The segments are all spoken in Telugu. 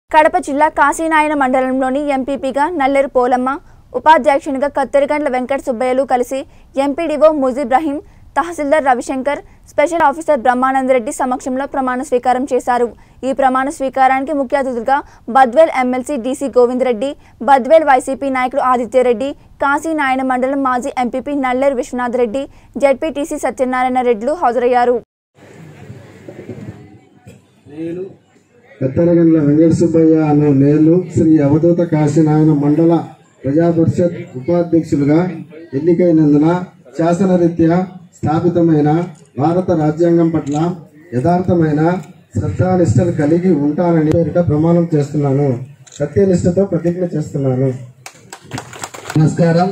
కడప జిల్లా కాశీనాయన మండలంలోని ఎంపీపీగా నల్లేరు పోలమ్మ ఉపాధ్యక్షునిగా కత్తెరగండ్ల వెంకట సుబ్బయ్యలు కలిసి ఎంపీడీఓ ముజీబ్ రహీం తహసీల్దార్ రవిశంకర్ స్పెషల్ ఆఫీసర్ బ్రహ్మానందరెడ్డి సమక్షంలో ప్రమాణ స్వీకారం చేశారు ఈ ప్రమాణ స్వీకారానికి ముఖ్య అతిథులుగా Badvel MLC DC Govindareddy Badvel YCP నాయకుడు ఆదిత్యరెడ్డి కాశీనాయన మండలం మాజీ ఎంపీపీ నల్లేరు విశ్వనాథ్ రెడ్డి జడ్పీటీసీ సత్యనారాయణ రెడ్డిలు హాజరయ్యారు పెత్తరగండ్ల వెంకట సుబ్బయ్య అను నేను శ్రీ అవధూత కాశీనాయన మండల ప్రజా పరిషత్ ఉపాధ్యక్షులుగా ఎన్నికైనందున శాసనరీత్యా స్థాపితమైన భారత రాజ్యాంగం పట్ల యథార్థమైన శ్రద్ధానిష్టలు కలిగి ఉంటానని పేరిట ప్రమాణం చేస్తున్నాను సత్యనిష్టతో ప్రతిజ్ఞ చేస్తున్నాను నమస్కారం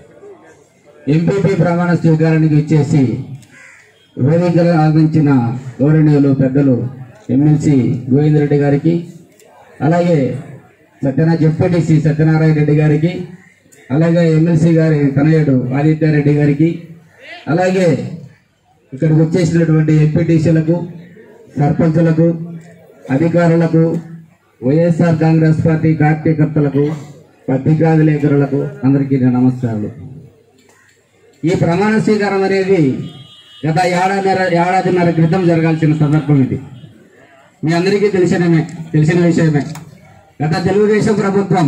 ఎంపీపీ ప్రమాణ స్వీకారానికి ఇచ్చేసి వేదికలు ఆగమించిన గౌరవనీయులు పెద్దలు ఎమ్మెల్సీ గోవిందరెడ్డి గారికి అలాగే సత్యనా జెడ్పీటీసీ సత్యనారాయణ రెడ్డి గారికి అలాగే ఎమ్మెల్సీ గారి తనయుడు ఆదిత్యారెడ్డి గారికి అలాగే ఇక్కడికి వచ్చేసినటువంటి ఎంపీటీసీలకు సర్పంచులకు అధికారులకు వైఎస్ఆర్ కాంగ్రెస్ పార్టీ కార్యకర్తలకు పత్రికా విలేకరులకు అందరికీ నా నమస్కారాలు ఈ ప్రమాణ స్వీకారం అనేది గత ఏడాదిన్నర ఏడాదిన్నర క్రితం జరగాల్సిన సందర్భం ఇది మీ అందరికీ తెలిసినమే తెలిసిన విషయమే గత తెలుగుదేశం ప్రభుత్వం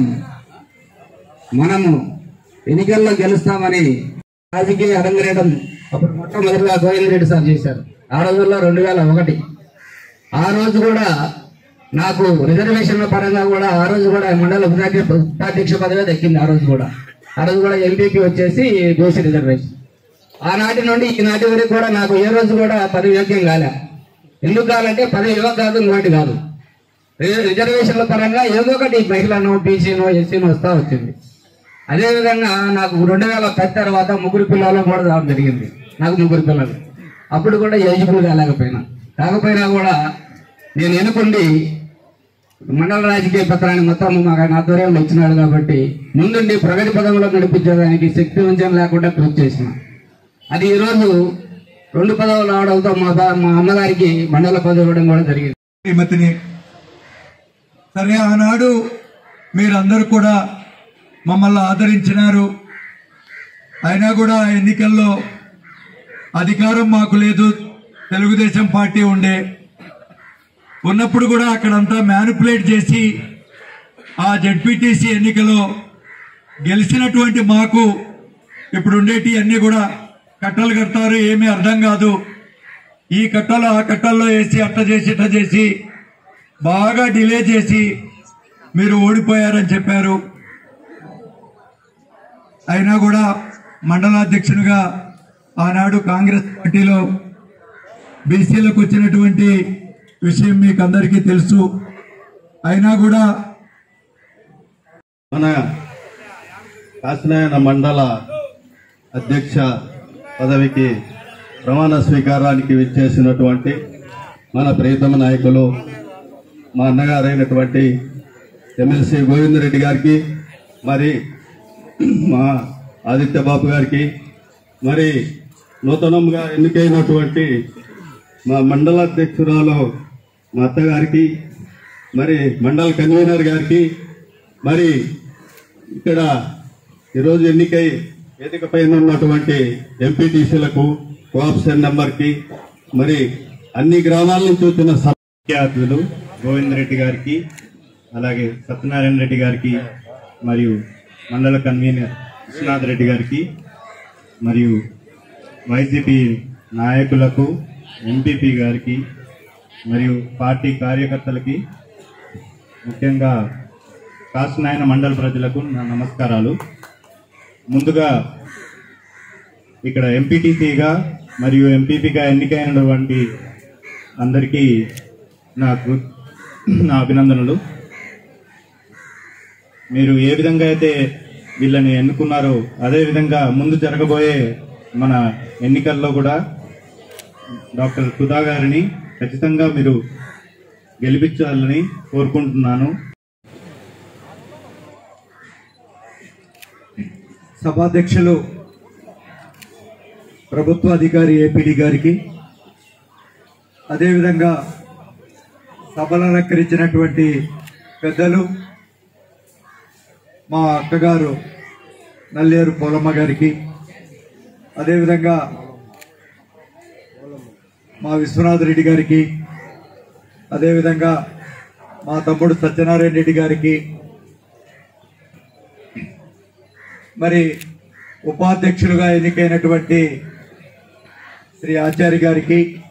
మనము ఎన్నికల్లో గెలుస్తామని రాజకీయ అరంగరేయడం అప్పుడు మొట్టమొదటిగా గోవింద్ రెడ్డి సార్ చేశారు ఆ రోజుల్లో రెండు వేల ఒకటి ఆ రోజు కూడా నాకు రిజర్వేషన్ల పరంగా కూడా ఆ రోజు కూడా మండల ఉపాధ్య- ఉపాధ్యక్ష పదవి దక్కింది ఆ రోజు కూడా ఆ రోజు కూడా ఎంపీకి వచ్చేసి బీసీ రిజర్వేషన్ ఆనాటి నుండి ఈనాటి వరకు కూడా నాకు ఏ రోజు కూడా పదవి యోగ్యం కాలే ఎందుకు కావాలంటే పదవి ఇవ్వ కాదు ఇంకోటి కాదు రి- రిజర్వేషన్ల పరంగా ఏదో ఒకటి మహిళను బీసీనో ఎస్సీనో వస్తా వచ్చింది అదేవిధంగా నాకు రెండు వేల పది తర్వాత ముగ్గురు పిల్లలు కూడా రావడం జరిగింది నాకు ముగ్గురు పిల్లలు అప్పుడు కూడా ఎలిజిబుల్ కాలేకపోయినా కాకపోయినా కూడా నేను ఎన్నుకుండి మండల రాజకీయ పత్రాన్ని మొత్తం మాకు ఆయన ఆధ్వర్యంలో ఇచ్చినాడు కాబట్టి ముందుండి ప్రగతి పదంలో నడిపించడానికి శక్తి వంచన లేకుండా కృషి చేసిన అది ఈరోజు రెండు పదవులు రావడంతో మా బా- మా అమ్మగారికి మండల పదవి ఇవ్వడం కూడా జరిగింది శ్రీమతిని సరే ఆనాడు మీరందరూ కూడా మమ్మల్ని ఆదరించినారు అయినా కూడా ఎన్నికల్లో అధికారం మాకు లేదు తెలుగుదేశం పార్టీ ఉండే ఉన్నప్పుడు కూడా అక్కడంతా మ్యానిపులేట్ చేసి ఆ జడ్పీటీసీ ఎన్నికలో గెలిచినటువంటి మాకు ఇప్పుడు ఉండేటి అన్ని కూడా కట్టలు కడతారు ఏమీ అర్థం కాదు ఈ కట్టలు ఆ కట్టల్లో వేసి అట్ట చేసి ఇట్ట చేసి బాగా డిలే చేసి మీరు ఓడిపోయారని చెప్పారు అయినా కూడా మండలాధ్యక్షునిగా ఆనాడు కాంగ్రెస్ పార్టీలో బీసీలకు వచ్చినటువంటి విషయం మీకు అందరికీ తెలుసు అయినా కూడా మన కాశీనాయన మండల అధ్యక్ష పదవికి ప్రమాణ స్వీకారానికి విచ్చేసినటువంటి మన ప్రియతమ నాయకులు మా అన్నగారైనటువంటి ఎమ్మెల్సీ గోవిందరెడ్డి గారికి మరి మా ఆదిత్య బాబు గారికి మరి నూతనంగా ఎన్నికైనటువంటి మా మండల అధ్యక్షురాలు మా అత్తగారికి మరి మండల కన్వీనర్ గారికి మరి ఇక్కడ ఈరోజు ఎన్నికై వేదిక పైన ఉన్నటువంటి ఎంపీటీసీలకు కోఆప్షన్ నెంబర్కి మరి అన్ని గ్రామాల నుంచి వచ్చిన సభ- విద్యార్థులు గోవింద్ రెడ్డి గారికి అలాగే సత్యనారాయణ రెడ్డి గారికి మరియు మండల కన్వీనర్ విశ్వనాథ్ రెడ్డి గారికి మరియు వైసీపీ నాయకులకు ఎంపీపీ గారికి మరియు పార్టీ కార్యకర్తలకి ముఖ్యంగా కాసునాయన మండల ప్రజలకు నా నమస్కారాలు ముందుగా ఇక్కడ ఎంపీటీసీగా మరియు ఎంపీపీగా ఎన్నికైనటువంటి అందరికీ నాకు నా అభినందనలు మీరు ఏ విధంగా అయితే వీళ్ళని ఎన్నుకున్నారో అదే విధంగా ముందు జరగబోయే మన ఎన్నికల్లో కూడా డాక్టర్ సుధా గారిని ఖచ్చితంగా మీరు గెలిపించాలని కోరుకుంటున్నాను సభాధ్యక్షులు ప్రభుత్వ అధికారి ఏపీడీ గారికి అదేవిధంగా సభలు అలంకరించినటువంటి పెద్దలు మా అక్కగారు నల్లేరు పోలమ్మ గారికి అదేవిధంగా మా విశ్వనాథ్ రెడ్డి గారికి అదేవిధంగా మా తమ్ముడు సత్యనారాయణ రెడ్డి గారికి మరి ఉపాధ్యక్షులుగా ఎన్నికైనటువంటి శ్రీ ఆచార్య గారికి